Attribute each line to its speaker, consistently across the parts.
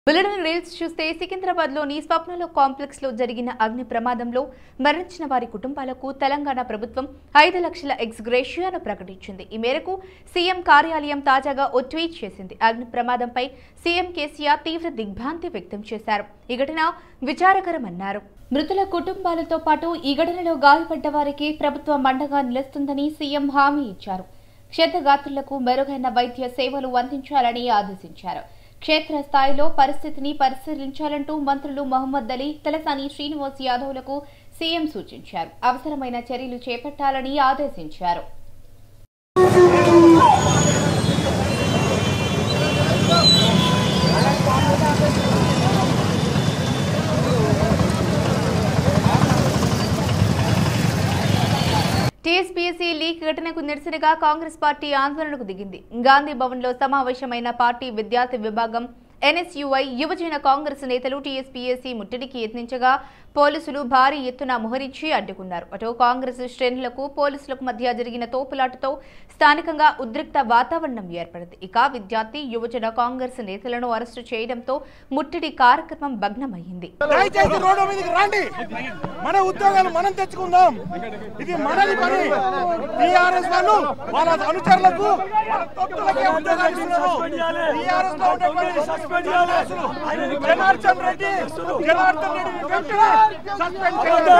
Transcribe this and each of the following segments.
Speaker 1: Bulletin reels చూస్తే సికింద్రాబాద్ లోని స్వప్నలో complex లో జరిగిన అగ్ని ప్రమాదంలో మరణించిన వారి కుటుంబాలకు తెలంగాణ ప్రభుత్వం ఐదు లక్షల ఎక్స్ గ్రేషియాను ప్రకటించింది ఈ మేరకు సీఎం కార్యాలయం తాజాగా ఓ ట్వీట్ చేసింది అగ్ని ప్రమాదంపై సీఎం కేసీఆర్ తీవ్ర దిగ్భ్రాంతి వ్యక్తం చేశారు ఈ ఘటన విచారకరమన్నారు మృతుల కుటుంబాలతో పాటు ఈ ఘటనలో గాయపడ్డ వారికి ప్రభుత్వం అండగా నిలుస్తుందని సీఎం హామీ ఇచ్చారు క్షేత్రగాత్రులకు మెరుగైన వైద్య సేవలు అందించాలని ఆదేశించారు క్షేత్రస్థాయిలో పరిస్థితిని పరిశీలించాలంటూ మంత్రులు మహమ్మద్ అలీ తలసాని శ్రీనివాస్ యాదవ్లకు సీఎం సూచించారు అవసరమైన చర్యలు చేపట్టాలని ఆదేశించారు టీఎస్పీఎస్సీ లీక్ ఘటనకు నిరసనగా కాంగ్రెస్ పార్టీ ఆందోళనకు దిగింది గాంధీ భవన్ లో సమావేశమైన పార్టీ విద్యార్థి విభాగం ఎన్ఎస్యుఐ యువజన కాంగ్రెస్ నేతలు టీఎస్పీఎస్సీ ముట్టడికి యత్నించగా పోలీసులు భారీ ఎత్తున మోహరించి అడ్డుకున్నారు అటు కాంగ్రెస్ శ్రేణులకు పోలీసులకు మధ్య జరిగిన తోపులాటతో స్థానికంగా ఉద్రిక్త వాతావరణం ఏర్పడింది ఇక విద్యార్థి యువజన కాంగ్రెస్ నేతలను అరెస్టు చేయడంతో ముట్టడి కార్యక్రమం భగ్నమైంది
Speaker 2: దయచేసి రోడ్డు మీదకి రండి మన ఉద్యోగాలు మనం తెచ్చుకుందాం ఇది మనది పని టిఆర్ఎస్ వాళ్ళు వాళ్ళ అనుచరులకు వాళ్ళ తొత్తులకే ఉద్యోగాలు ఇస్తున్నారు టిఆర్ఎస్ లో ఉన్నటువంటి సన్యాసులు, జనార్దన్ రెడ్డి జనార్దన్ రెడ్డి వెంటనే సస్పెండ్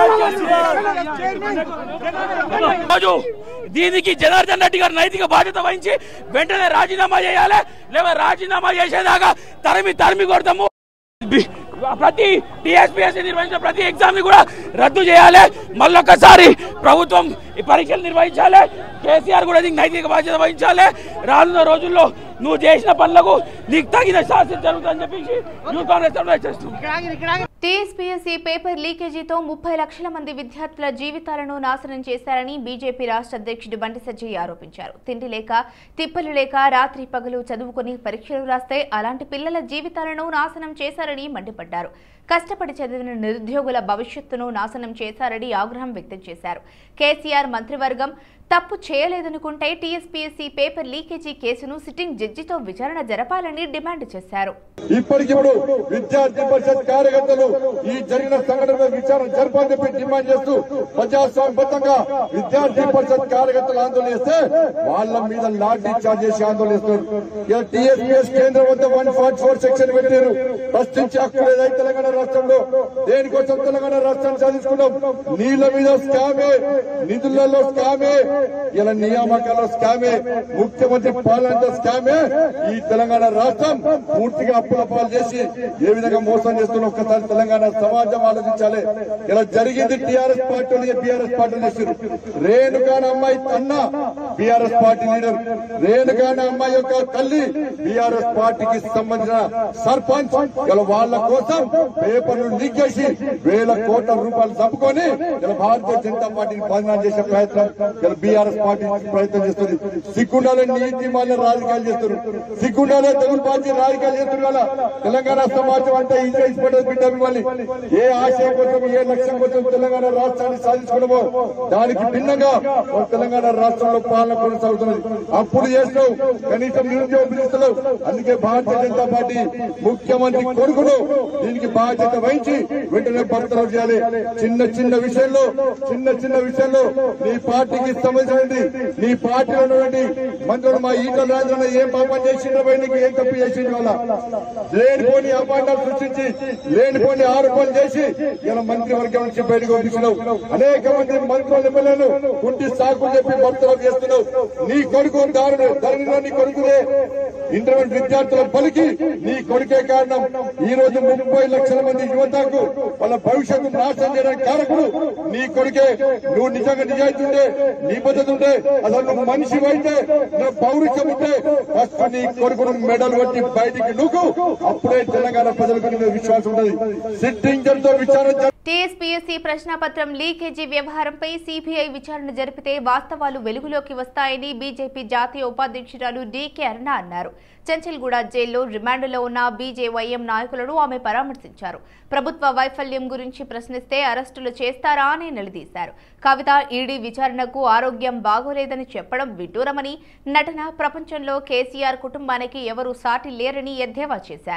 Speaker 2: చేయాలి. చైర్మన్ జనార్దన్ రెడ్డి
Speaker 3: రోజు దీనికి జనార్దన్ రెడ్డి గారు నైతిక బాధ్యత వహించి వెంటనే రాజీనామా చేయాలి లేదా రాజీనామా చేసేదాకా తరిమి తరిమి కొడతాము బి- ప్రతి టీఎస్పీఎస్సీ నిర్వహించిన ప్రతి ఎగ్జామ్ ని కూడా రద్దు చేయాలి మళ్ళొక్కసారి ప్రభుత్వం ఈ పరీక్షలు నిర్వహించాలి కేసీఆర్ కూడా దీనికి నైతిక బాధ్యత వహించాలి రానున్న రోజుల్లో నువ్వు చేసిన పనులకు నీకు తగిన శాస్త్రం జరుగుతుందని చెప్పేసి యూత్ కాంగ్రెస్ తరఫున హెచ్చరిస్తున్నాం
Speaker 1: టీఎస్పీఎస్సీ పేపర్ లీకేజీతో ముప్పై లక్షల మంది విద్యార్థుల జీవితాలను నాశనం చేశారని బీజేపీ రాష్ట్ర అధ్యక్షుడు బండి సజ్జయ్ ఆరోపించారు తిండి లేక తిప్పలు లేక రాత్రి పగలు చదువుకుని పరీక్షలు రాస్తే అలాంటి పిల్లల జీవితాలను నాశనం చేశారని మండిపడ్డారు కష్టపడి చదివిన నిరుద్యోగుల భవిష్యత్తును నాశనం చేశారని ఆగ్రహం వ్యక్తం చేశారు కేసీఆర్ మంత్రివర్గం తప్పు చేయలేదనుకుంటే టీఎస్పీఎస్సీ పేపర్ లీకేజీ కేసును సిట్టింగ్ జడ్జితో విచారణ జరపాలని డిమాండ్ చేశారు
Speaker 4: ఇప్పటికిప్పుడు విద్యార్థి పరిషత్ కార్యకర్తలు ఈ జరిగిన సంఘటన విచారణ జరపాలని చెప్పి డిమాండ్ చేస్తూ ప్రజాస్వామ్యబద్ధంగా విద్యార్థి పరిషత్ కార్యకర్తలు ఆందోళన చేస్తే వాళ్ళ మీద లాఠీ చార్జ్ చేసి ఆందోళన చేస్తున్నారు టీఎస్పీఎస్ కేంద్రం వద్ద వన్ ఫార్టీ ఫోర్ సెక్షన్ పెట్టారు ప్రశ్నించే హక్కు లేదని తెలంగాణ రాష్ట్రంలో దేనికోసం తెలంగాణ రాష్ట్రాన్ని సాధించుకున్నాం నీళ్ల మీద స్కామే నిధులలో స్కామే ఇలా నియామకాల స్కామే ముఖ్యమంత్రి పాలన స్కామే ఈ తెలంగాణ రాష్ట్రం పూర్తిగా అప్పుల పాలు చేసి ఏ విధంగా మోసం చేస్తున్న ఒక్కసారి తెలంగాణ సమాజం ఆలోచించాలి ఇలా జరిగింది టీఆర్ఎస్ పార్టీ బీఆర్ఎస్ పార్టీ చేశారు రేణుకాన అమ్మాయి అన్న బీఆర్ఎస్ పార్టీ లీడర్ రేణుకాన అమ్మాయి యొక్క తల్లి బీఆర్ఎస్ పార్టీకి సంబంధించిన సర్పంచ్ ఇలా వాళ్ళ కోసం పేపర్లు లీక్ చేసి వేల కోట్ల రూపాయలు చంపుకొని ఇలా భారతీయ జనతా పార్టీని బదనాలు చేసే ప్రయత్నం ఇలా బీఆర్ఎస్ పార్టీ ప్రయత్నం చేస్తుంది సిగ్గుండాలే నీతి మాలిన రాజకీయాలు చేస్తున్నారు సిగ్గుండాలే తెలుగు పార్టీ రాజకీయాలు చేస్తున్నారు కదా తెలంగాణ సమాజం అంతా ఇంకా ఇష్టపడేది బిడ్డ మిమ్మల్ని ఏ ఆశయం కోసం ఏ లక్ష్యం కోసం తెలంగాణ రాష్ట్రాన్ని సాధించుకున్నామో దానికి భిన్నంగా మన తెలంగాణ రాష్ట్రంలో పాలన కొనసాగుతున్నది అప్పుడు చేస్తావు కనీసం నిరుద్యోగ పిలుస్తలేవు అందుకే భారతీయ జనతా పార్టీ ముఖ్యమంత్రి కొడుకును దీనికి బాధ్యత వహించి వెంటనే బర్తరఫ్ చేయాలి చిన్న చిన్న విషయంలో చిన్న చిన్న విషయంలో నీ పార్టీకి సంబంధించినది నీ పార్టీలో ఉన్నటువంటి మంత్రులు మా ఈటల రాజన్న ఏం పాపం చేసిండ్రో నీకు ఏం తప్పు చేసిండ్రు వల్ల లేనిపోని అపాండాలు సృష్టించి లేనిపోని ఆరోపణలు చేసి ఇలా మంత్రివర్గం నుంచి బయటకు పంపించినావు అనేక మంది మంత్రులు ఎమ్మెల్యేలు కుంటి సాకులు చెప్పి బర్తరఫ్ చేస్తున్నావు నీ కొడుకు దారుడు ధరణిలో నీ కొడుకునే ఇంటర్మీడియట్ విద్యార్థుల పలికి నీ కొడుకే కారణం ఈ రోజు ముప్పై లక్షల మంది యువతకు వాళ్ళ భవిష్యత్తు నాశనం చేయడానికి కారకుడు నీ కొడుకే నువ్వు నిజంగా నిజాయితీ ఉంటే నీ పద్ధతి ఉంటే అసలు నువ్వు మనిషి అయితే నువ్వు పౌరుషం ఉంటే ఫస్ట్ నీ కొడుకును మెడల్ కొట్టి బయటికి నువ్వు అప్పుడే తెలంగాణ ప్రజలకు నీ మీద విశ్వాసం ఉంటుంది సిట్టింగ్ జడ్జితో విచారణ జరపాలి.
Speaker 1: టీఎస్పీఎస్సీ ప్రశ్నాపత్రం లీకేజీ వ్యవహారంపై సీబీఐ విచారణ జరిపితే వాస్తవాలు వెలుగులోకి వస్తాయని బీజేపీ జాతీయ ఉపాధ్యక్షురాలు డీకే అరుణ అన్నారు చెంచల్గూడ జైల్లో రిమాండ్లో ఉన్న బీజేవైఎం నాయకులను ఆమె పరామర్శించారు ప్రభుత్వ వైఫల్యం గురించి ప్రశ్నిస్తే అరెస్టులు చేస్తారా అని నిలదీశారు కవిత ఈడీ విచారణకు ఆరోగ్యం బాగోలేదని చెప్పడం విడ్డూరమని నటన ప్రపంచంలో కేసీఆర్ కుటుంబానికి ఎవరూ సాటి లేరని ఎద్దేవా చేశారు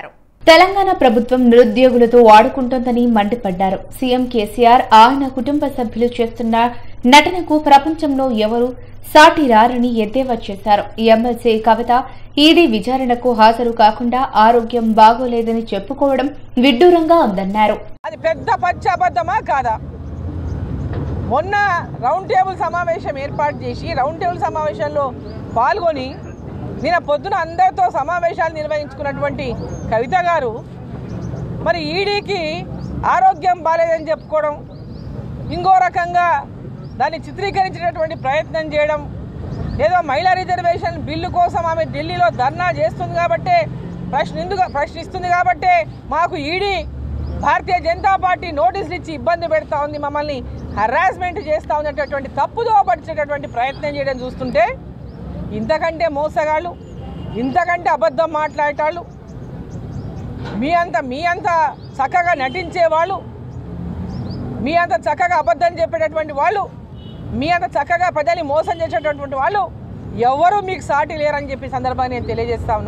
Speaker 1: తెలంగాణ ప్రభుత్వం నిరుద్యోగులతో ఆడుకుంటోందని మండిపడ్డారు సీఎం కేసీఆర్ ఆయన కుటుంబ సభ్యులు చేస్తున్న నటనకు ప్రపంచంలో ఎవరు సాటి రారని ఎద్దేవా చేశారు ఎమ్మెల్సీ కవిత ఈడీ విచారణకు హాజరు కాకుండా ఆరోగ్యం బాగోలేదని చెప్పుకోవడం విడ్డూరంగా ఉందన్నారు
Speaker 5: అది పెద్ద పచ్చి అబద్ధమా కాదా మొన్న రౌండ్ టేబుల్ సమావేశం ఏర్పాటు చేసి రౌండ్ టేబుల్ సమావేశంలో పాల్గొని నిన్న పొద్దున అందరితో సమావేశాలు నిర్వహించుకున్నటువంటి కవిత గారు మరి ఈడీకి ఆరోగ్యం బాలేదని చెప్పుకోవడం ఇంకో రకంగా దాన్ని చిత్రీకరించేటటువంటి ప్రయత్నం చేయడం ఏదో మహిళా రిజర్వేషన్ బిల్లు కోసం ఆమె ఢిల్లీలో ధర్నా చేస్తుంది కాబట్టే ప్రశ్న ప్రశ్నిస్తుంది కాబట్టే మాకు ఈడీ భారతీయ జనతా పార్టీ నోటీసులు ఇచ్చి ఇబ్బంది పెడతా ఉంది మమ్మల్ని హరాస్మెంట్ చేస్తూ ఉన్నటువంటి తప్పుదో పడిచేటటువంటి ప్రయత్నం చేయడం చూస్తుంటే ఇంతకంటే మోసగాళ్ళు ఇంతకంటే అబద్ధం మాట్లాడేటాళ్ళు మీ అంత మీ అంత చక్కగా నటించేవాళ్ళు మీ అంత చక్కగా అబద్ధం చెప్పేటటువంటి వాళ్ళు మీ అంత చక్కగా ప్రజల్ని మోసం చేసేటటువంటి వాళ్ళు ఎవరు మీకు సాటి లేరని చెప్పి సందర్భాన్ని నేను తెలియజేస్తా ఉన్నా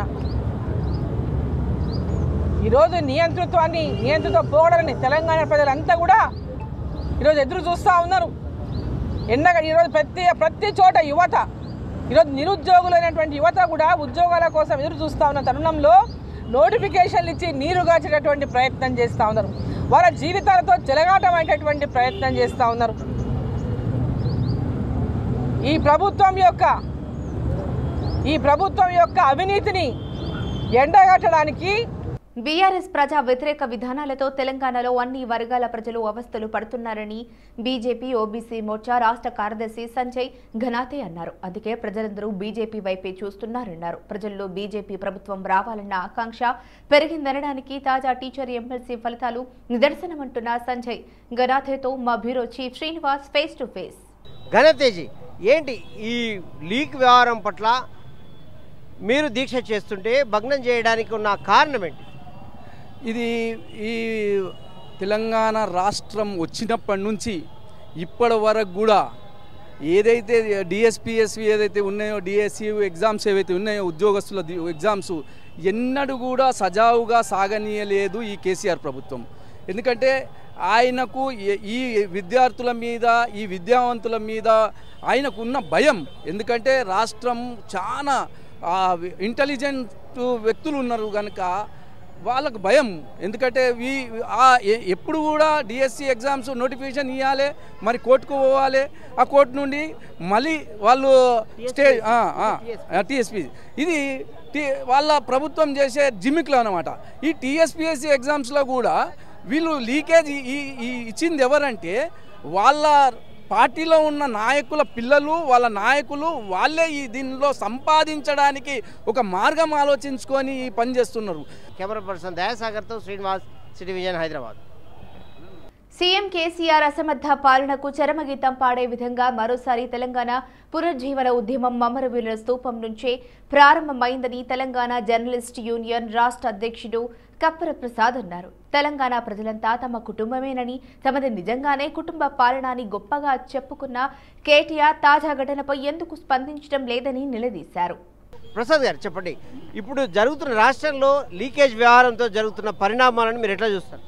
Speaker 5: ఈరోజు నియంతృత్వాన్ని నియంత్రిత పోగడని తెలంగాణ ప్రజలంతా కూడా ఈరోజు ఎదురు చూస్తూ ఉన్నారు ఎండగా ఈరోజు ప్రతి ప్రతి చోట యువత ఈరోజు నిరుద్యోగులైనటువంటి యువత కూడా ఉద్యోగాల కోసం ఎదురు చూస్తూ ఉన్న తరుణంలో నోటిఫికేషన్లు ఇచ్చి నీరు గాచేటటువంటి ప్రయత్నం చేస్తూ ఉన్నారు వాళ్ళ జీవితాలతో చెలగాటమైనటువంటి ప్రయత్నం చేస్తూ ఉన్నారు ఈ ప్రభుత్వం యొక్క ఈ ప్రభుత్వం యొక్క అవినీతిని ఎండగట్టడానికి
Speaker 1: బీఆర్ఎస్ ప్రజా వ్యతిరేక విధానాలతో తెలంగాణలో అన్ని వర్గాల ప్రజలు అవస్థలు పడుతున్నారని బీజేపీ ఓబీసీ మోర్చా రాష్ట్ర కార్యదర్శి సంజయ్ ఘనాతే అన్నారు అందుకే ప్రజలందరూ బీజేపీ వైపే చూస్తున్నారన్నారు ప్రజల్లో బీజేపీ ప్రభుత్వం రావాలన్న ఆకాంక్ష పెరిగిందనడానికి తాజా టీచర్ ఎమ్మెల్సీ ఫలితాలు నిదర్శనమంటున్న సంజయ్ ఘనాథేతో మా bureau chief Srinivas face to face
Speaker 6: ఘనతేజీ ఏంటి ఈ లీక్ వ్యవహారం పట్ల మీరు దీక్ష చేస్తుంటే భగ్నం చేయడానికి ఉన్న కారణం ఏంటి
Speaker 7: ఇది ఈ తెలంగాణ రాష్ట్రం వచ్చినప్పటి నుంచి ఇప్పటి వరకు కూడా ఏదైతే డిఎస్పిఎస్వి ఏదైతే ఉన్నాయో డిఎస్సి ఎగ్జామ్స్ ఏవైతే ఉన్నాయో ఉద్యోగస్తుల ది- ఎగ్జామ్స్ ఎన్నడూ కూడా సజావుగా సాగనీయలేదు ఈ కేసీఆర్ ప్రభుత్వం ఎందుకంటే ఆయనకు ఏ- ఈ విద్యార్థుల మీద ఈ విద్యావంతుల మీద ఆయనకు ఉన్న భయం ఎందుకంటే రాష్ట్రం చాలా ఇంటెలిజెంట్ వ్యక్తులు ఉన్నారు కనుక వాళ్ళకు భయం ఎందుకంటే ఈ ఆ ఎ- ఎప్పుడు కూడా డిఎస్సి ఎగ్జామ్స్ నోటిఫికేషన్ ఇవ్వాలి మరి కోర్టుకు పోవాలి ఆ కోర్టు నుండి మళ్ళీ వాళ్ళు స్టే టీఎస్పీ ఇది టీ వాళ్ళ ప్రభుత్వం చేసే జిమ్మిక్లు అనమాట ఈ టీఎస్పిఎస్సి ఎగ్జామ్స్లో కూడా వీళ్ళు లీకేజ్ ఈ- ఈ ఈ ఇచ్చింది ఎవరంటే వాళ్ళ పార్టీలో ఉన్న నాయకుల పిల్లలు వాళ్ళ నాయకులు వాళ్ళే ఈ దీనిలో సంపాదించడానికి ఒక మార్గం ఆలోచించుకొని ఈ పని చేస్తున్నారు
Speaker 6: కెమెరా పర్సన్ దయాసాగర్తో Srinivas city Vijayan Hyderabad
Speaker 1: CM KCR అసమర్థ పాలనకు చరమగీతం పాడే విధంగా మరోసారి తెలంగాణ పునర్జీవన ఉద్యమం మమరవీరుల స్తూపం నుంచే ప్రారంభమైందని తెలంగాణ జర్నలిస్ట్ యూనియన్ రాష్ట్ర అధ్యక్షుడు కప్పర ప్రసాద్ అన్నారు తెలంగాణ ప్రజలంతా తమ కుటుంబమేనని తమది నిజంగానే కుటుంబ పాలన అని గొప్పగా చెప్పుకున్న కేటీఆర్ తాజా ఘటనపై ఎందుకు స్పందించడం లేదని నిలదీశారు
Speaker 6: ప్రసాద్ గారు చెప్పండి ఇప్పుడు జరుగుతున్న రాష్ట్రంలో లీకేజ్ వ్యవహారంతో జరుగుతున్న పరిణామాలను మీరు ఎట్లా చూస్తారు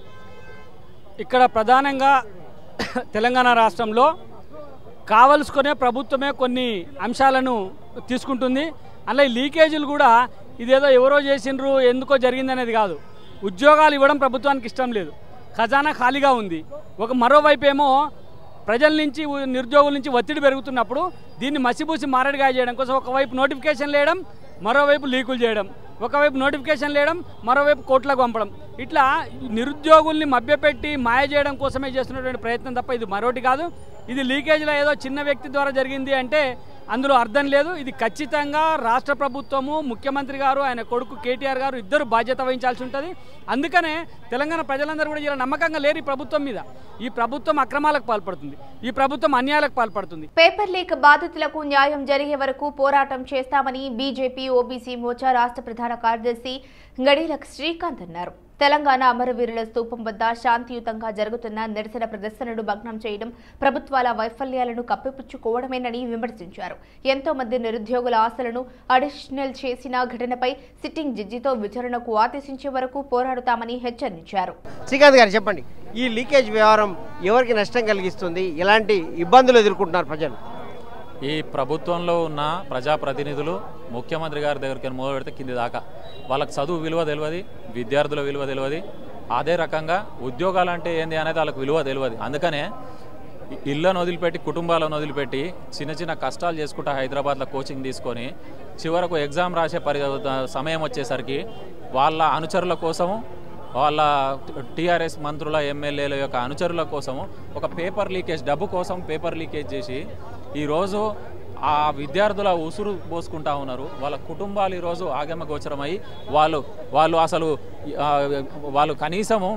Speaker 3: ఇక్కడ ప్రధానంగా తెలంగాణ రాష్ట్రంలో కావలసుకునే ప్రభుత్వమే కొన్ని అంశాలను తీసుకుంటుంది అలా ఈ లీకేజీలు కూడా ఇదేదో ఎవరో చేసిండ్రు ఎందుకో జరిగిందనేది కాదు ఉద్యోగాలు ఇవ్వడం ప్రభుత్వానికి ఇష్టం లేదు ఖజానా ఖాళీగా ఉంది ఒక మరోవైపు ఏమో ప్రజల నుంచి ఉ- నిరుద్యోగుల నుంచి ఒత్తిడి పెరుగుతున్నప్పుడు దీన్ని మసిబూసి మారడిగా చేయడం కోసం ఒకవైపు నోటిఫికేషన్ వేయడం మరోవైపు లీకులు చేయడం ఒకవైపు నోటిఫికేషన్ వేయడం మరోవైపు కోర్టులకు పంపడం ఇట్లా నిరుద్యోగుల్ని మభ్యపెట్టి మాయ చేయడం కోసమే చేస్తున్నటువంటి ప్రయత్నం తప్ప ఇది మరోటి కాదు ఇది లీకేజ్లో ఏదో చిన్న వ్యక్తి ద్వారా జరిగింది అంటే అందులో అర్థం లేదు ఇది ఖచ్చితంగా రాష్ట్ర ప్రభుత్వము ముఖ్యమంత్రి గారు ఆయన కొడుకు కేటీఆర్ గారు ఇద్దరు బాధ్యత వహించాల్సి ఉంటుంది అందుకనే తెలంగాణ ప్రజలందరూ కూడా ఇలా నమ్మకంగా లేరు ఈ ప్రభుత్వం మీద ఈ ప్రభుత్వం అక్రమాలకు పాల్పడుతుంది ఈ ప్రభుత్వం అన్యాయాలకు పాల్పడుతుంది
Speaker 1: పేపర్ లీక్ బాధితులకు న్యాయం జరిగే వరకు పోరాటం చేస్తామని బీజేపీ ఓబీసీ మోర్చా రాష్ట్ర ప్రధాన కార్యదర్శి గడీల శ్రీకాంత్ అన్నారు తెలంగాణ అమరవీరుల స్తూపం వద్ద శాంతియుతంగా జరుగుతున్న నిరసన ప్రదర్శనను భగ్నం చేయడం ప్రభుత్వాల వైఫల్యాలను కప్పిపుచ్చుకోవడమేనని విమర్శించారు ఎంతో మంది నిరుద్యోగుల ఆశలను అడిషనల్ చేసిన ఘటనపై సిట్టింగ్ జడ్జితో విచారణకు ఆదేశించే వరకు పోరాడుతామని హెచ్చరించారు
Speaker 6: శ్రీకాంత్ గారు చెప్పండి ఈ లీకేజ్ వ్యవహారం ఎవరికి నష్టం కలిగిస్తుంది ఎలాంటి ఇబ్బందులు ఎదుర్కొంటున్నారు ప్రజలు
Speaker 8: ఈ ప్రభుత్వంలో ఉన్న ప్రజాప్రతినిధులు ముఖ్యమంత్రి గారి దగ్గరికి మొదలు పెడితే కింది దాకా వాళ్ళకి చదువు విలువ తెలియదు విద్యార్థుల విలువ తెలియదు అదే రకంగా ఉద్యోగాలు అంటే ఏంది అనేది వాళ్ళకి విలువ తెలియదు అందుకనే ఇళ్ళను వదిలిపెట్టి కుటుంబాలను వదిలిపెట్టి చిన్న చిన్న కష్టాలు చేసుకుంటా హైదరాబాద్లో కోచింగ్ తీసుకొని చివరకు ఎగ్జామ్ రాసే పరి సమయం వచ్చేసరికి వాళ్ళ అనుచరుల కోసము వాళ్ళ టీఆర్ఎస్ మంత్రుల ఎమ్మెల్యేల యొక్క అనుచరుల కోసము ఒక పేపర్ లీకేజ్ డబ్బు కోసం పేపర్ లీకేజ్ చేసి ఈరోజు ఆ విద్యార్థుల ఉసురు పోసుకుంటా ఉన్నారు వాళ్ళ కుటుంబాలు ఈరోజు ఆగమ గోచరమై వాళ్ళు వాళ్ళు అసలు ఆ, వాళ్ళు కనీసము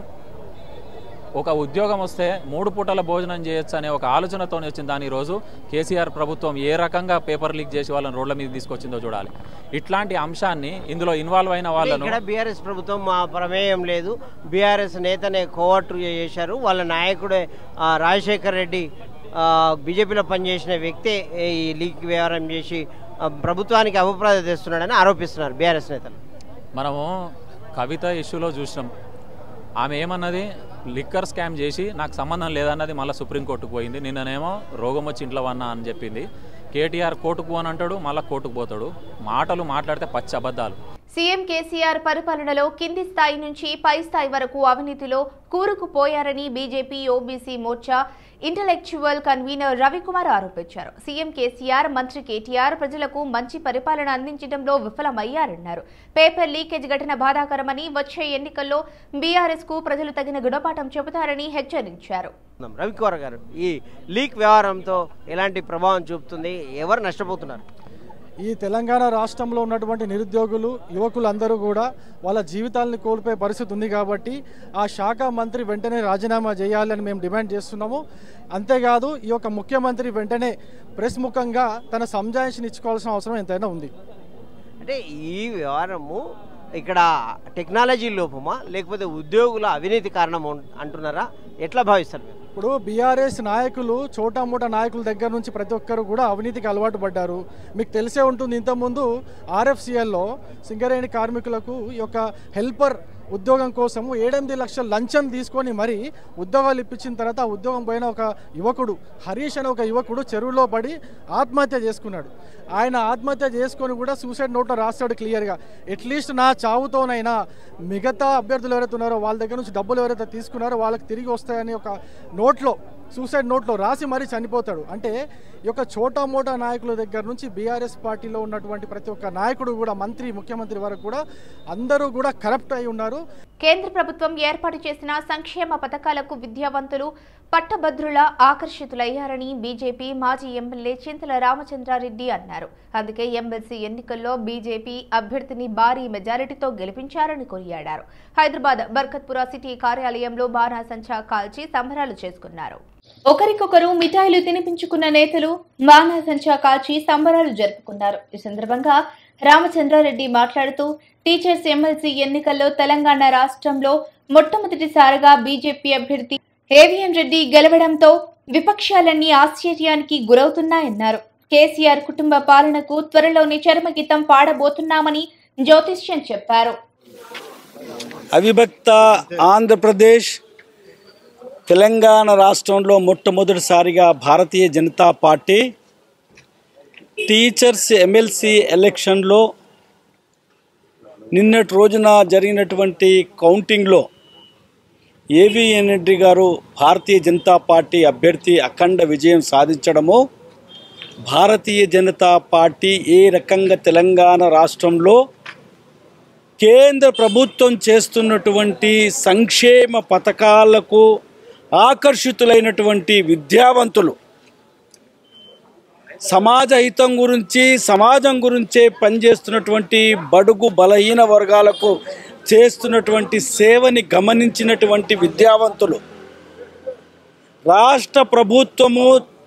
Speaker 8: ఒక ఉద్యోగం వస్తే మూడు పూటల భోజనం చేయొచ్చు అనే ఒక ఆలోచనతో వచ్చింది దాని రోజు కేసీఆర్ ప్రభుత్వం ఏ రకంగా పేపర్ లీక్ చేసి వాళ్ళని రోడ్ల మీద తీసుకొచ్చిందో చూడాలి ఇట్లాంటి అంశాన్ని ఇందులో ఇన్వాల్వ్ అయిన వాళ్ళను
Speaker 6: ఇక్కడ బీఆర్ఎస్ ప్రభుత్వం మా ప్రమేయం లేదు బీఆర్ఎస్ నేతనే కోవర్టు చేశారు వాళ్ళ నాయకుడే ఆ, రాజశేఖర్ రెడ్డి ఆ, బీజేపీలో పనిచేసిన వ్యక్తే ఈ లీక్ వ్యవహారం చేసి ఆ, ప్రభుత్వానికి అభిప్రాయం తెస్తున్నాడని ఆరోపిస్తున్నారు బీఆర్ఎస్ నేతలు
Speaker 8: మనము కవిత ఇష్యూలో చూసినాం ఆమె ఏమన్నది లిక్కర్ స్కామ్ చేసి నాకు సంబంధం లేదన్నది మళ్ళీ సుప్రీంకోర్టుకు పోయింది నిన్ననేమో రోగం వచ్చి ఇంట్లో వన్నా అని చెప్పింది కేటీఆర్ కోర్టుకు అని అంటాడు మళ్ళీ కోర్టుకు పోతాడు మాటలు మాట్లాడితే పచ్చి అబద్ధాలు
Speaker 1: సీఎం కేసీఆర్ పరిపాలనలో కింది స్థాయి నుంచి పై స్థాయి వరకు అవినీతిలో కూరుకుపోయారని BJP OBC Morcha intellectual convener Ravikumar ఆరోపించారు సీఎం కేసీఆర్ మంత్రి కేటీఆర్ ప్రజలకు మంచి పరిపాలన అందించడంలో విఫలమయ్యారన్నారు పేపర్ లీకేజ్ ఘటన బాధాకరమని వచ్చే ఎన్నికల్లో బీఆర్ఎస్ కు ప్రజలు తగిన గుణపాఠం చెబుతారని హెచ్చరించారు
Speaker 6: రవికుమార్ గారు ఈ లీక్ వ్యవహారంతో ఎలాంటి ప్రభావం చూపుతుంది ఎవరు నష్టపోతున్నారు
Speaker 2: ఈ తెలంగాణ రాష్ట్రంలో ఉన్నటువంటి నిరుద్యోగులు యువకులందరూ కూడా వాళ్ళ జీవితాలను కోల్పోయే పరిస్థితి ఉంది కాబట్టి ఆ శాఖ మంత్రి వెంటనే రాజీనామా చేయాలని మేము డిమాండ్ చేస్తున్నాము అంతేకాదు ఈ యొక్క ముఖ్యమంత్రి వెంటనే ప్రెస్ ముఖంగా తన సంజాయిషిని ఇచ్చుకోవాల్సిన అవసరం ఎంతైనా ఉంది
Speaker 6: అంటే ఈ వ్యవహారము ఇక్కడ టెక్నాలజీ లోపమా లేకపోతే ఉద్యోగుల అవినీతి కారణం అంటున్నారా ఎట్లా భావిస్తారు మీరు?
Speaker 2: ఇప్పుడు బీఆర్ఎస్ నాయకులు చోటా మోటా నాయకుల దగ్గర నుంచి ప్రతి ఒక్కరు కూడా అవినీతికి అలవాటు పడ్డారు మీకు తెలిసే ఉంటుంది ఇంతకుముందు ఆర్ఎఫ్సిఎల్లో సింగరేణి కార్మికులకు ఈ యొక్క హెల్పర్ ఉద్యోగం కోసం ఏడెనిమిది లక్షల లంచం తీసుకొని మరి ఉద్యోగాలు ఇప్పించిన తర్వాత ఆ ఉద్యోగం పోయిన ఒక యువకుడు హరీష్ అనే ఒక యువకుడు చెరువులో పడి ఆత్మహత్య చేసుకున్నాడు ఆయన ఆత్మహత్య చేసుకొని కూడా సూసైడ్ నోట్లో రాస్తాడు క్లియర్గా అట్లీస్ట్ నా చావుతోనైనా మిగతా అభ్యర్థులు ఎవరైతే ఉన్నారో వాళ్ళ దగ్గర నుంచి డబ్బులు ఎవరైతే తీసుకున్నారో వాళ్ళకి తిరిగి వస్తాయని ఒక నోట్లో సూసైడ్ నోట్లో రాసి మరీ చనిపోతాడు అంటే ఈ యొక్క చోటా మోటా నాయకుల దగ్గర నుంచి బీఆర్ఎస్ పార్టీలో ఉన్నటువంటి ప్రతి ఒక్క నాయకుడు కూడా మంత్రి ముఖ్యమంత్రి వరకు కూడా అందరూ కూడా కరప్ట్ అయి ఉన్నారు
Speaker 1: కేంద్ర ప్రభుత్వం ఏర్పాటు చేసిన సంక్షేమ పథకాలకు విద్యావంతులు పట్టభద్రుల ఆకర్షితులయ్యారని బీజేపీ మాజీ ఎమ్మెల్యే చింతల రామచంద్రారెడ్డి అన్నారు అందుకే ఎమ్మెల్సీ ఎన్నికల్లో బీజేపీ అభ్యర్థిని భారీ మెజారిటీతో గెలిపించారని కొనియాడారు హైదరాబాద్ బర్కత్పుర సిటీ కార్యాలయంలో బాణాసంచా కాల్చి సంబరాలు చేసుకున్నారు ఒకరికొకరు మిఠాయిలు తినిపించుకున్న నేతలు బాణాసంచా కాల్చి సంబరాలు జరుపుకున్నారు ఈ సందర్భంగా రామచంద్రారెడ్డి మాట్లాడుతూ టీచర్స్ ఎమ్మెల్సీ ఎన్నికల్లో తెలంగాణ రాష్ట్రంలో మొట్టమొదటిసారిగా బీజేపీ అభ్యర్థి ఏవిఎన్ రెడ్డి గెలవడంతో విపక్షాలన్నీ ఆశ్చర్యానికి గురవుతున్నాయన్నారు కేసీఆర్ కుటుంబ పాలనకు త్వరలోనే చర్మగీతం పాడబోతున్నామని జ్యోతిష్యం చెప్పారు
Speaker 9: అవిభక్త ఆంధ్రప్రదేశ్ తెలంగాణ రాష్ట్రంలో మొట్టమొదటిసారిగా Bharatiya Janata party teachers MLC ఎలక్షన్లో నిన్నటి రోజున జరిగినటువంటి కౌంటింగ్లో ఏవిఎన్ రెడ్డి గారు భారతీయ జనతా పార్టీ అభ్యర్థి అఖండ విజయం సాధించడము భారతీయ జనతా పార్టీ ఏ రకంగా తెలంగాణ రాష్ట్రంలో కేంద్ర ప్రభుత్వం చేస్తున్నటువంటి సంక్షేమ పథకాలకు ఆకర్షితులైనటువంటి విద్యావంతులు సమాజ హితం గురించి సమాజం గురించే పనిచేస్తున్నటువంటి బడుగు బలహీన వర్గాలకు చేస్తున్నటువంటి సేవని గమనించినటువంటి విద్యావంతులు రాష్ట్ర ప్రభుత్వము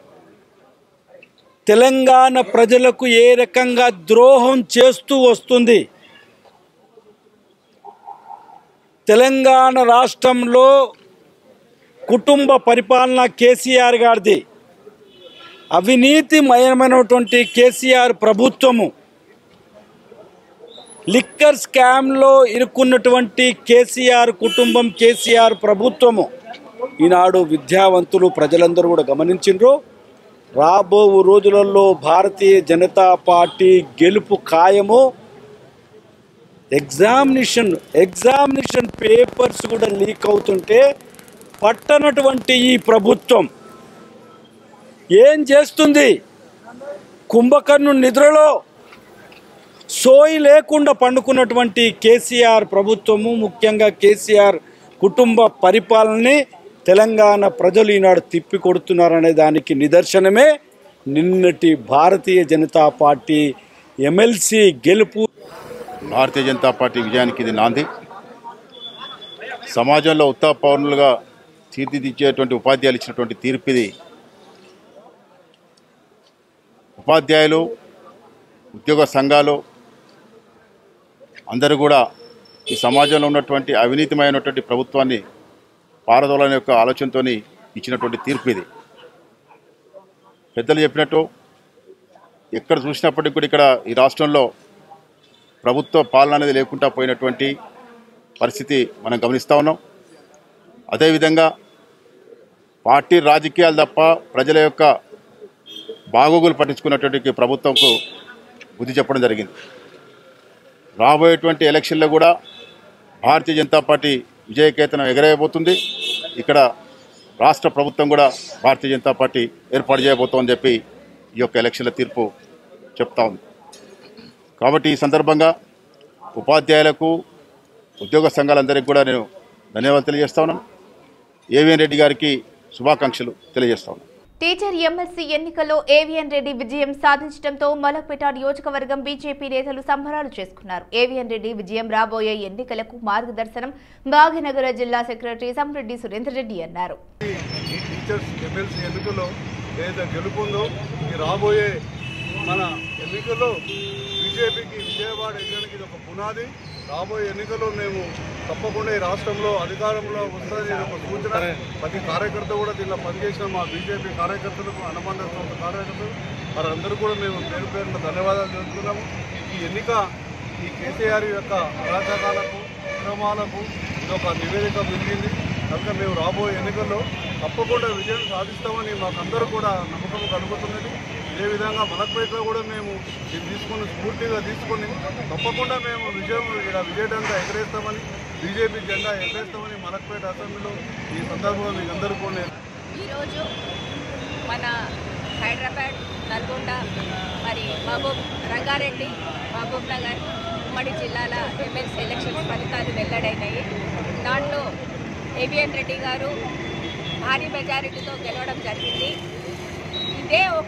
Speaker 9: తెలంగాణ ప్రజలకు ఏ రకంగా ద్రోహం చేస్తూ వస్తుంది తెలంగాణ రాష్ట్రంలో కుటుంబ పరిపాలన కేసీఆర్ గారిది అవినీతిమయమైనటువంటి కేసీఆర్ ప్రభుత్వము లిక్కర్ స్కామ్లో ఇరుక్కున్నటువంటి కేసీఆర్ కుటుంబం కేసీఆర్ ప్రభుత్వము ఈనాడు విద్యావంతులు ప్రజలందరూ కూడా గమనించిండ్రు రాబో రోజులలో భారతీయ జనతా పార్టీ గెలుపు ఖాయము ఎగ్జామినేషన్ ఎగ్జామినేషన్ పేపర్స్ కూడా లీక్ అవుతుంటే పట్టనటువంటి ఈ ప్రభుత్వం ఏం చేస్తుంది కుంభకర్ణు నిద్రలో సోయి లేకుండా పండుకున్నటువంటి కేసీఆర్ ప్రభుత్వము ముఖ్యంగా కేసీఆర్ కుటుంబ పరిపాలనని తెలంగాణ ప్రజలు ఈనాడు తిప్పి కొడుతున్నారనే దానికి నిదర్శనమే నిన్నటి భారతీయ జనతా పార్టీ ఎమ్మెల్సీ గెలుపు
Speaker 10: భారతీయ జనతా పార్టీ విజయానికి ఇది నాంది సమాజంలో ఉత్తమ పౌరులుగా తీర్చిదిద్దేటువంటి ఉపాధ్యాయులు ఇచ్చినటువంటి తీర్పు ఇది ఉపాధ్యాయులు ఉద్యోగ సంఘాలు అందరూ కూడా ఈ సమాజంలో ఉన్నటువంటి అవినీతిమైనటువంటి ప్రభుత్వాన్ని పారదోలని యొక్క ఆలోచనతో ఇచ్చినటువంటి తీర్పు ఇది పెద్దలు చెప్పినట్టు ఎక్కడ చూసినప్పటికీ కూడా ఇక్కడ ఈ రాష్ట్రంలో ప్రభుత్వ పాలన అనేది లేకుండా పోయినటువంటి పరిస్థితి మనం గమనిస్తూ ఉన్నాం అదేవిధంగా పార్టీ రాజకీయాలు తప్ప ప్రజల యొక్క బాగోగులు పట్టించుకున్నటువంటి ప్రభుత్వంకు బుద్ధి చెప్పడం జరిగింది రాబోయేటువంటి ఎలక్షన్లో కూడా భారతీయ జనతా పార్టీ విజయకేతనం ఎగరేయబోతుంది ఇక్కడ రాష్ట్ర ప్రభుత్వం కూడా భారతీయ జనతా పార్టీ ఏర్పాటు చేయబోతోందని చెప్పి ఈ యొక్క ఎలక్షన్ల తీర్పు చెప్తా ఉంది కాబట్టి ఈ సందర్భంగా ఉపాధ్యాయులకు ఉద్యోగ సంఘాలందరికీ కూడా నేను ధన్యవాదాలు తెలియజేస్తా ఉన్నాను ఏవిఎన్ రెడ్డి గారికి శుభాకాంక్షలు తెలియజేస్తా ఉన్నాను
Speaker 1: టీచర్ ఎమ్మెల్సీ ఎన్నికల్లో ఏవిఎన్ రెడ్డి విజయం సాధించడంతో మలక్పేట నియోజకవర్గం బీజేపీ నేతలు సంబరాలు చేసుకున్నారు ఏవిఎన్ రెడ్డి విజయం రాబోయే ఎన్నికలకు మార్గదర్శనం భాగ్యనగర జిల్లా సెక్రటరీ సంరెడ్డి సురేందర్ రెడ్డి అన్నారు
Speaker 11: ఈ టీచర్స్ ఎమ్మెల్సీ ఎన్నికల్లో ఏదైతే గెలుపుందో ఈ రాబోయే మన ఎన్నికల్లో బీజేపీకి విజయవాడ ఎన్నికలకి ఇది ఒక పునాది రాబోయే ఎన్నికల్లో మేము తప్పకుండా ఈ రాష్ట్రంలో అధికారంలో వస్తుందని ఇది ఒక సూచన ప్రతి కార్యకర్త కూడా దీనిలో పనిచేసిన మా బీజేపీ కార్యకర్తలకు అనుబంధ సంస్థ కార్యకర్తలు వారందరూ కూడా మేము పేరు పేరున ధన్యవాదాలు తెలుపుతున్నాము ఈ ఎన్నిక ఈ కేసీఆర్ యొక్క అరాచకాలకు అక్రమాలకు ఇది ఒక నివేదిక మిగిలింది కనుక మేము రాబోయే ఎన్నికల్లో తప్పకుండా విజయం సాధిస్తామని మాకందరూ కూడా నమ్మకం కలుగుతున్నది ఇదే విధంగా మలక్పేటలో కూడా మేము ఇది తీసుకుని స్ఫూర్తిగా తీసుకొని తప్పకుండా మేము విజయం ఇక్కడ విజయడంగా ఎగరేస్తామని బీజేపీ జెండా ఎగరేస్తామని మలక్పేట అసెంబ్లీలో ఈ సందర్భంలో మీకు అందరూ కూడా నేను
Speaker 12: ఈరోజు మన హైదరాబాద్ నల్గొండ మరి మహబూబ్ రంగారెడ్డి మహబూబ్ నగర్ ఉమ్మడి జిల్లాల ఎమ్మెల్సీ ఎలక్షన్స్ ఫలితాలు వెల్లడైనాయి దాంట్లో ఏవిఎన్ రెడ్డి గారు భారీ మెజారిటీతో గెలవడం జరిగింది ఇదే ఒక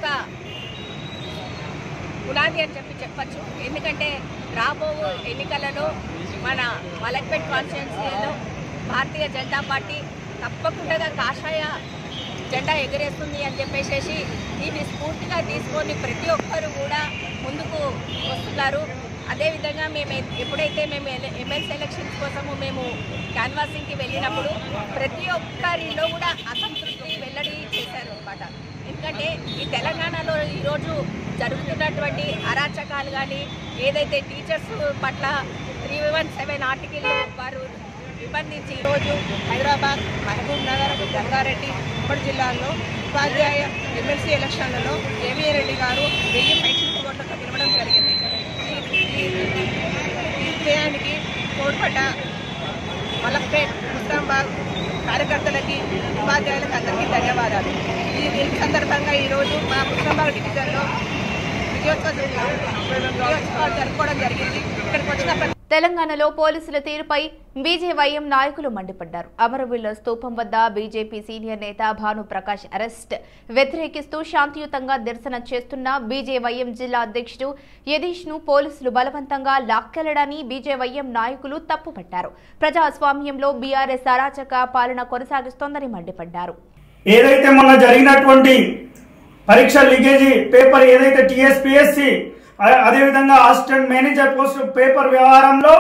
Speaker 12: పునాది అని చెప్పి చెప్పచ్చు ఎందుకంటే రాబో ఎన్నికలలో మన మలక్పేట్ కాన్స్టిట్యున్సీలో భారతీయ జనతా పార్టీ తప్పకుండా కాషాయ జెండా ఎగరేస్తుంది అని చెప్పేసి దీన్ని స్ఫూర్తిగా తీసుకొని ప్రతి ఒక్కరు కూడా ముందుకు వస్తున్నారు అదేవిధంగా మేము ఎ- ఎప్పుడైతే మేము ఎల- ఎమ్మెల్సీ ఎలక్షన్స్ కోసము మేము క్యాన్వాసింగ్కి వెళ్ళినప్పుడు ప్రతి ఒక్కరిలో కూడా అసంతృప్తి వెల్లడి చేశారు అనమాట ఎందుకంటే ఈ తెలంగాణలో ఈరోజు జరుగుతున్నటువంటి అరాచకాలు కానీ ఏదైతే టీచర్స్ పట్ల త్రీ వన్ సెవెన్ ఆర్టికల్ వారు నిబంధించి ఈరోజు హైదరాబాద్ మహబూబ్ నగర్ రంగారెడ్డి ఉమ్మడి జిల్లాల్లో ఉపాధ్యాయ ఎమ్మెల్సీ ఎలక్షన్లలో జేవీ రెడ్డి గారు వెయ్యి పైసలు ఓట్లతో గెలవడం జరిగింది ఈ- ఈ- ఈ విజయానికి తోడ్పడ్డ మలక్పేట్ ముస్తాంబాగ్ కార్యకర్తలకి ఉపాధ్యాయులకు అందరికీ ధన్యవాదాలు ఈ ఈ సందర్భంగా ఈరోజు మా ముస్తాంబాగ్ డివిజన్లో విజయోత్సవం విజయోత్సవాలు జరుపుకోవడం జరిగింది ఇక్కడికి వచ్చిన ప్రతి
Speaker 1: తెలంగాణలో పోలీసుల తీరుపై బీజేవైఎం నాయకులు మండిపడ్డారు అమరవీరుల స్తూపం వద్ద బీజేపీ సీనియర్ నేత భాను ప్రకాష్ అరెస్ట్ వ్యతిరేకిస్తూ శాంతియుతంగా నిరసన చేస్తున్న బీజేవైఎం జిల్లా అధ్యక్షుడు యతీష్ ను పోలీసులు బలవంతంగా లాక్కెళ్లడాన్ని బీజేవైఎం నాయకులు తప్పుపట్టారు ప్రజాస్వామ్యంలో బీఆర్ఎస్ అరాచక పాలన కొనసాగిస్తోందని మండిపడ్డారు
Speaker 13: ఏదైతే మొన్న జరిగినటువంటి పరీక్ష లీకేజీ పేపర్ ఏదైతే టీఎస్పిఎస్సి అదేవిధంగా అసిస్టెంట్ మేనేజర్ పోస్ట్ పేపర్ వ్యవహారంలో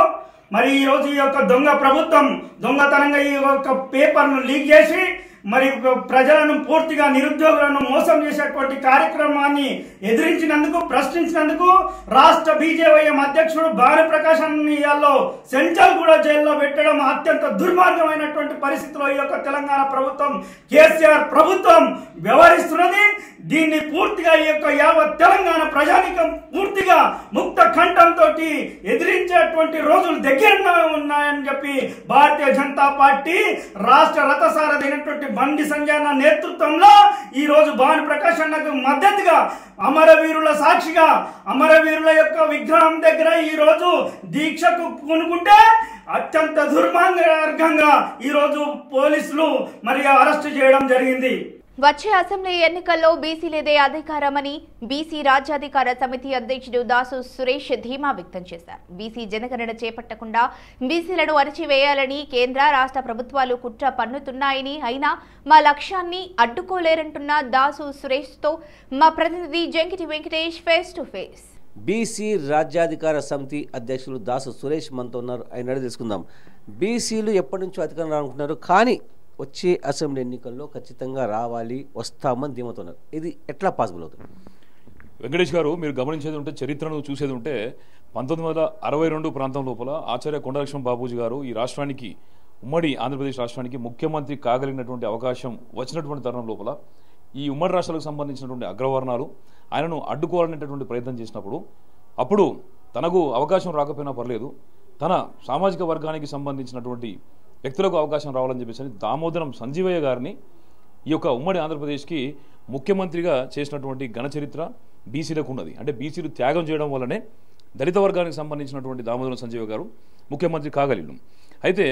Speaker 13: మరి ఈ రోజు ఈ యొక్క దొంగ ప్రభుత్వం దొంగతనంగా ఈ యొక్క పేపర్ను లీక్ చేసి మరి ప్రజలను పూర్తిగా నిరుద్యోగులను మోసం చేసేటువంటి కార్యక్రమాన్ని ఎదిరించినందుకు ప్రశ్నించినందుకు రాష్ట్ర బీజేవైఎం అధ్యక్షుడు భాను ప్రకాశ్ ఇయాల్లో సెంట్రల్ కూడా జైల్లో పెట్టడం అత్యంత దుర్మార్గమైనటువంటి పరిస్థితిలో ఈ యొక్క తెలంగాణ ప్రభుత్వం కేసీఆర్ ప్రభుత్వం వ్యవహరిస్తున్నది దీన్ని పూర్తిగా ఈ యొక్క యావత్ తెలంగాణ ప్రజానికం పూర్తిగా ముక్త కంఠంతో ఎదిరించేటువంటి రోజులు దగ్గర ఉన్నాయని చెప్పి భారతీయ జనతా పార్టీ రాష్ట్ర రథసారథైనటువంటి బండి సంజయ్ అన్న నేతృత్వంలో ఈ రోజు భాను ప్రకాష్ అన్నకు మద్దతుగా అమరవీరుల సాక్షిగా అమరవీరుల యొక్క విగ్రహం దగ్గర ఈ రోజు దీక్షకు పూనుకుంటే అత్యంత దుర్మార్గంగా ఈ రోజు పోలీసులు మరి అరెస్ట్ చేయడం జరిగింది
Speaker 1: వచ్చే అసెంబ్లీ ఎన్నికల్లో బీసీలేదే అధికారమని బీసీ రాజ్యాధికార సమితి అధ్యక్షుడు దాసు సురేష్ ధీమా వ్యక్తం చేశారు బీసీ జనగణన చేపట్టకుండా బీసీలను అణచివేయాలని కేంద్ర రాష్ట్ర ప్రభుత్వాలు కుట్ర పన్నుతున్నాయని అయినా మా లక్ష్యాన్ని అడ్డుకోలేరంటున్న దాసు సురేష్తో మా ప్రతినిధి Jankiti Venkatesh face to face
Speaker 14: BC రాజ్యాధికార సమితి అధ్యక్షులు దాసు సురేష్ మనతో ఉన్నారు ఆయన అడిగి తెలుసుకుందాం బీసీలు ఎప్పటి నుంచో అధికారం రానుకుంటున్నారు కానీ వచ్చే అసెంబ్లీ ఎన్నికల్లో ఖచ్చితంగా రావాలి వస్తామని ధీమతున్నారు ఇది ఎట్లా పాసిబుల్ అవుతుంది
Speaker 15: వెంకటేష్ గారు మీరు గమనించేది ఉంటే చరిత్రను చూసేది ఉంటే పంతొమ్మిది వందల అరవై రెండు ప్రాంతం లోపల ఆచార్య కొండలక్ష్మణ బాబూజీ గారు ఈ రాష్ట్రానికి ఉమ్మడి ఆంధ్రప్రదేశ్ రాష్ట్రానికి ముఖ్యమంత్రి కాగలిగినటువంటి అవకాశం వచ్చినటువంటి తరుణం లోపల ఈ ఉమ్మడి రాష్ట్రాలకు సంబంధించినటువంటి అగ్రవర్ణాలు ఆయనను అడ్డుకోవాలనేటటువంటి ప్రయత్నం చేసినప్పుడు అప్పుడు తనకు అవకాశం రాకపోయినా పర్లేదు తన సామాజిక వర్గానికి సంబంధించినటువంటి వ్యక్తులకు అవకాశం రావాలని చెప్పేసి దామోదరం సంజీవయ్య గారిని ఈ యొక్క ఉమ్మడి ఆంధ్రప్రదేశ్కి ముఖ్యమంత్రిగా చేసినటువంటి ఘన చరిత్ర బీసీలకు ఉన్నది అంటే బీసీలు త్యాగం చేయడం వల్లనే దళిత వర్గానికి సంబంధించినటువంటి దామోదరం సంజీవ గారు ముఖ్యమంత్రి కాగలిను అయితే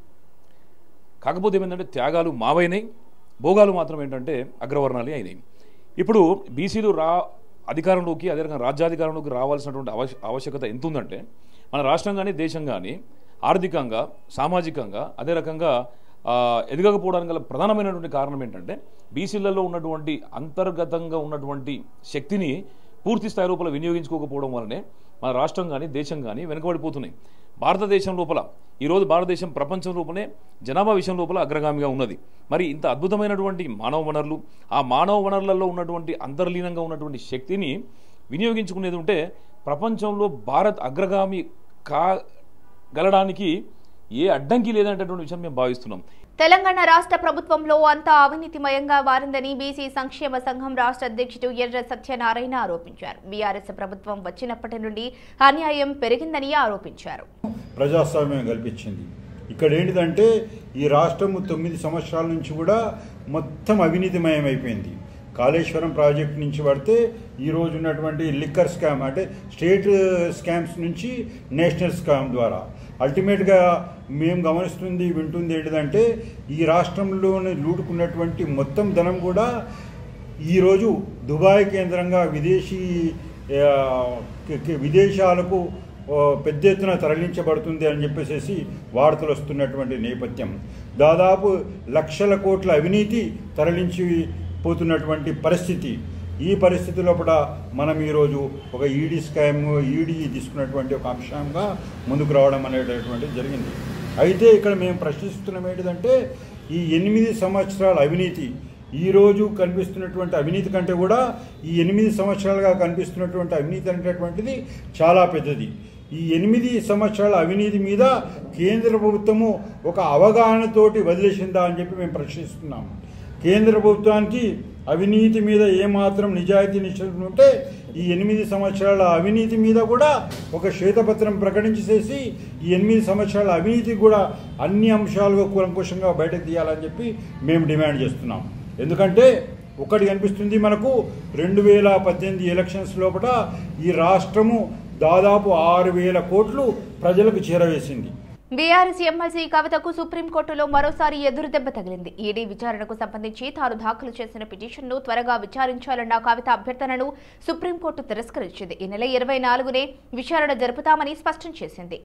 Speaker 15: కాకపోతే ఏమైందంటే త్యాగాలు మావైనాయి భోగాలు మాత్రం ఏంటంటే అగ్రవర్ణాలే అయినాయి ఇప్పుడు బీసీలు రా అధికారంలోకి అదే రకంగా రాజ్యాధికారంలోకి రావాల్సినటువంటి అవశ్య ఆవశ్యకత ఎంత ఉందంటే మన రాష్ట్రం కానీ దేశం కానీ ఆర్థికంగా సామాజికంగా అదే రకంగా ఆ, ఎదగకపోవడానికి గల ప్రధానమైనటువంటి కారణం ఏంటంటే బీసీలలో ఉన్నటువంటి అంతర్గతంగా ఉన్నటువంటి శక్తిని పూర్తి స్థాయి లోపల వినియోగించుకోకపోవడం వల్లనే మన రాష్ట్రం కానీ దేశం కానీ వెనుకబడిపోతున్నాయి భారతదేశం లోపల ఈరోజు భారతదేశం ప్రపంచం లోపలే జనాభా విషయం లోపల అగ్రగామిగా ఉన్నది మరి ఇంత అద్భుతమైనటువంటి మానవ వనరులు ఆ మానవ వనరులలో ఉన్నటువంటి అంతర్లీనంగా ఉన్నటువంటి శక్తిని వినియోగించుకునేది ఉంటే ప్రపంచంలో భారత్ అగ్రగామి కాగలడానికి ఏ అడ్డంకి లేదనేటటువంటి విషయం మేము భావిస్తున్నాం
Speaker 1: తెలంగాణ రాష్ట్ర ప్రభుత్వంలో అంతా అవినీతిమయంగా మారిందని బీసీ సంక్షేమ సంఘం రాష్ట్ర అధ్యక్షుడు ఎర్ర సత్యనారాయణ ఆరోపించారు బీఆర్ఎస్ ప్రభుత్వం వచ్చినప్పటి నుండి అన్యాయం పెరిగిందని ఆరోపించారు
Speaker 16: ప్రజాస్వామ్యం కల్పించింది ఇక్కడ ఏంటిదంటే ఈ రాష్ట్రము తొమ్మిది సంవత్సరాల నుంచి కూడా మొత్తం అవినీతిమయం అయిపోయింది కాళేశ్వరం ప్రాజెక్ట్ నుంచి పడితే ఈ రోజు ఉన్నటువంటి లిక్కర్ స్కామ్ అంటే స్టేట్ స్కామ్స్ నుంచి నేషనల్ స్కామ్ ద్వారా అల్టిమేట్గా మేము గమనిస్తుంది వింటుంది ఏంటిదంటే ఈ రాష్ట్రంలోని లూటుకున్నటువంటి మొత్తం ధనం కూడా ఈరోజు దుబాయ్ కేంద్రంగా విదేశీ ఆ, కి- కి- విదేశాలకు ఓ, పెద్ద ఎత్తున తరలించబడుతుంది అని చెప్పేసి వార్తలు వస్తున్నటువంటి నేపథ్యం దాదాపు లక్షల కోట్ల అవినీతి తరలించి పోతున్నటువంటి పరిస్థితి ఈ పరిస్థితి లోపల మనం ఈరోజు ఒక ఈడీ స్కామ్ ఈడీ తీసుకున్నటువంటి ఒక అంశంగా ముందుకు రావడం అనేటటువంటిది జరిగింది అయితే ఇక్కడ మేము ప్రశ్నిస్తున్నాం ఏంటిదంటే ఈ ఎనిమిది సంవత్సరాల అవినీతి ఈ రోజు కనిపిస్తున్నటువంటి అవినీతి కంటే కూడా ఈ ఎనిమిది సంవత్సరాలుగా కనిపిస్తున్నటువంటి అవినీతి అనేటటువంటిది చాలా పెద్దది ఈ ఎనిమిది సంవత్సరాల అవినీతి మీద కేంద్ర ప్రభుత్వము ఒక అవగాహనతోటి వదిలేసిందా అని చెప్పి మేము ప్రశ్నిస్తున్నాము కేంద్ర ప్రభుత్వానికి అవినీతి మీద ఏమాత్రం నిజాయితీ నిశ్చయం ఉంటే ఈ ఎనిమిది సంవత్సరాల అవినీతి మీద కూడా ఒక శ్వేతపత్రం ప్రకటించేసి ఈ ఎనిమిది సంవత్సరాల అవినీతి కూడా అన్ని అంశాలుగా కూలంకుషంగా బయటకు తీయాలని చెప్పి మేము డిమాండ్ చేస్తున్నాం ఎందుకంటే ఒకటి కనిపిస్తుంది మనకు రెండు వేల పద్దెనిమిది ఎలక్షన్స్ లోపల ఈ రాష్ట్రము దాదాపు ఆరు వేల కోట్లు ప్రజలకు చేరవేసింది
Speaker 1: బీఆర్ఎస్ ఎమ్మెల్సీ కవితకు సుప్రీంకోర్టులో మరోసారి ఎదురు దెబ్బ తగిలింది ఈడీ విచారణకు సంబంధించి తాను దాఖలు చేసిన పిటిషన్ను త్వరగా విచారించాలన్న కవిత అభ్యర్థనను సుప్రీంకోర్టు తిరస్కరించింది ఈ నెల ఇరవై నాలుగునే విచారణ జరుపుతామని స్పష్టం చేసింది